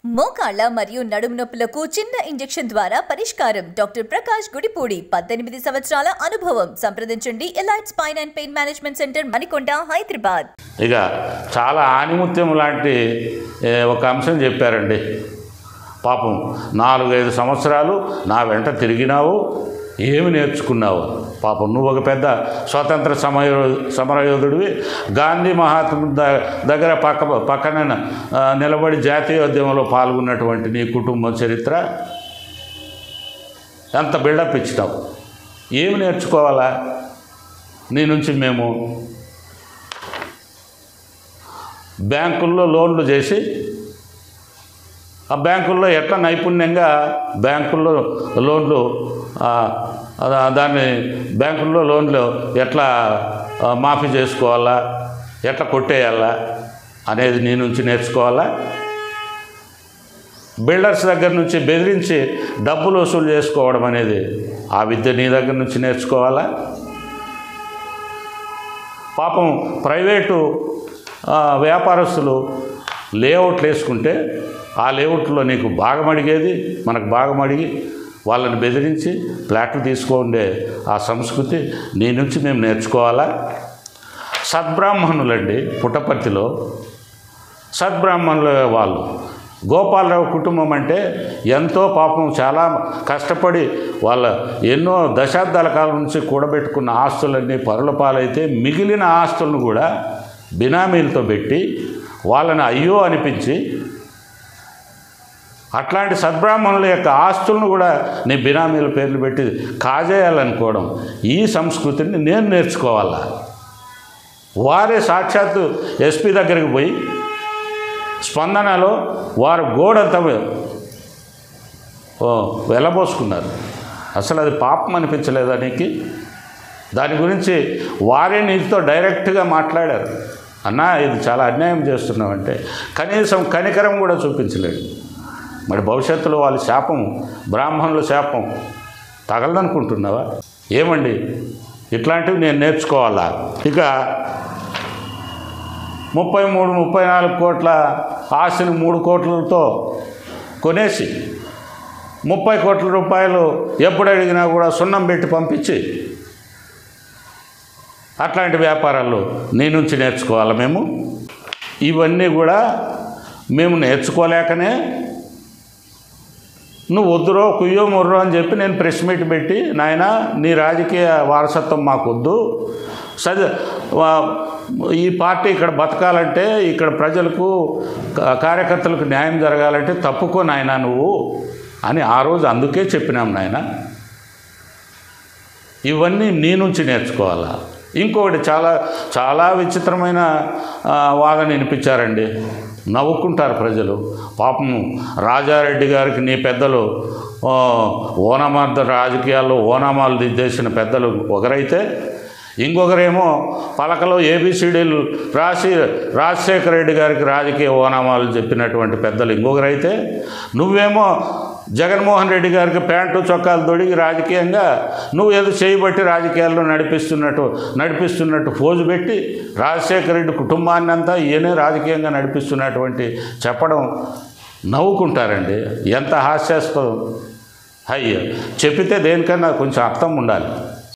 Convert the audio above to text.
మోకాళ్ల మరియు నడుము నొప్పులకు చిన్న ఇంజెక్షన్ ద్వారా పరిష్కారం డాక్టర్ ప్రకాష్ గుడిపూడి పద్దెనిమిది సంవత్సరాల అనుభవం సంప్రదించండి elite spine and pain management centre Manikonda Hyderabad ఇక చాలా ఆనిముత్యం లాంటి ఏ, ఒక అంశం చెప్పారండి పాపం నాలుగైదు సంవత్సరాలు నా వెంట తిరిగినావు ఏమి నేర్చుకున్నావు పాపం నువ్వు ఒక పెద్ద స్వతంత్ర సమయ సమరయోధుడివి గాంధీ మహాత్మ ద- దగ్గర పక్క పక్కన ఆ, నిలబడి జాతీయోద్యమంలో పాల్గొన్నటువంటి నీ కుటుంబ చరిత్ర ఎంత బిల్డప్ ఇచ్చినావు ఏమి నేర్చుకోవాలా నీ నుంచి మేము బ్యాంకుల్లో లోన్లు చేసి ఆ బ్యాంకుల్లో ఎట్లా నైపుణ్యంగా బ్యాంకుల్లో లోన్లు ఆ, దా- దాన్ని బ్యాంకుల్లో లోన్లు ఎట్లా ఆ, మాఫీ చేసుకోవాలా ఎట్లా కొట్టేయాలా అనేది నీ నుంచి నేర్చుకోవాలా బిల్డర్స్ దగ్గర నుంచి బెదిరించి డబ్బులు వసూలు చేసుకోవడం అనేది ఆ విద్య నీ దగ్గర నుంచి నేర్చుకోవాలా పాపం ప్రైవేటు ఆ, వ్యాపారస్తులు లేఅవుట్లు వేసుకుంటే ఆ లేఅవుట్లో నీకు భాగం అడిగేది మనకు భాగం అడిగి వాళ్ళని బెదిరించి ప్లాట్లు తీసుకోండే ఆ సంస్కృతి నీ నుంచి మేము నేర్చుకోవాలా సద్బ్రాహ్మణులండి పుట్టపర్తిలో సద్బ్రాహ్మణుల వాళ్ళు గోపాలరావు కుటుంబం అంటే ఎంతో పాపం చాలా కష్టపడి వాళ్ళ ఎన్నో దశాబ్దాల కాలం నుంచి కూడబెట్టుకున్న ఆస్తులన్నీ పరుల పాలైతే మిగిలిన ఆస్తులను కూడా బినామీలతో పెట్టి వాళ్ళని అయ్యో అనిపించి అట్లాంటి సద్బ్రాహ్మణుల యొక్క ఆస్తులను కూడా నీ బినామీల పేర్లు పెట్టి కాజేయాలనుకోవడం ఈ సంస్కృతిని నేను నేర్చుకోవాలా వారే సాక్షాత్తు ఎస్పీ దగ్గరికి పోయి స్పందనలో వారు గోడంతా ఓ వెళ్ళబోసుకున్నారు అసలు అది పాపం అనిపించలేదా నీకు దాని గురించి వారే నీతో డైరెక్ట్గా మాట్లాడారు అన్నా ఇది చాలా అన్యాయం చేస్తున్నావంటే కనీసం కనికరం కూడా చూపించలేడు మరి భవిష్యత్తులో వాళ్ళ శాపం బ్రాహ్మణుల శాపం తగలదనుకుంటున్నావా ఏమండి ఇట్లాంటివి నేను నేర్చుకోవాలా ఇక ముప్పై మూడు ముప్పై నాలుగు కోట్ల ఆస్తిని మూడు కోట్లతో కొనేసి ముప్పై కోట్ల రూపాయలు ఎప్పుడు అడిగినా కూడా సున్నం పెట్టి పంపించి అట్లాంటి వ్యాపారాలు నీ నుంచి నేర్చుకోవాలి మేము ఇవన్నీ కూడా మేము నేర్చుకోలేకనే నువ్వు వద్దురో కుయ్యో ముర్రో అని చెప్పి నేను ప్రెస్ మీట్ పెట్టి నాయన నీ రాజకీయ వారసత్వం మాకొద్దు సజ వా- ఈ పార్టీ ఇక్కడ బతకాలంటే ఇక్కడ ప్రజలకు కా- కార్యకర్తలకు న్యాయం జరగాలంటే తప్పుకో నాయన నువ్వు అని ఆ రోజు అందుకే చెప్పినాం నాయన ఇవన్నీ నీ నుంచి నేర్చుకోవాలా ఇంకొకటి చాలా చాలా విచిత్రమైన ఆ, వాదన వినిపించారండి నవ్వుకుంటారు ప్రజలు పాపం రాజారెడ్డి గారికి నీ పెద్దలు ఆ, ఓనమార్ద రాజకీయాల్లో ఓనామాలు దిద్దేసిన పెద్దలు ఒకరైతే ఇంకొకరేమో పలకలో ఏబిసిడీలు రాసి రాజశేఖర రెడ్డి గారికి రాజకీయ ఓనామాలు చెప్పినటువంటి పెద్దలు ఇంకొకరైతే నువ్వేమో జగన్మోహన్ రెడ్డి గారికి ప్యాంటు చొక్కాలు తొడిగి రాజకీయంగా నువ్వు ఏదో చేయబట్టి రాజకీయాల్లో నడిపిస్తున్నట్టు నడిపిస్తున్నట్టు ఫోజు పెట్టి రాజశేఖర రెడ్డి కుటుంబాన్ని అంతా ఈయనే రాజకీయంగా నడిపిస్తున్నటువంటి చెప్పడం నవ్వుకుంటారండి ఎంత హాస్యాస్పదం అయ్యో చెప్పితే దేనికన్నా కొంచెం అర్థం ఉండాలి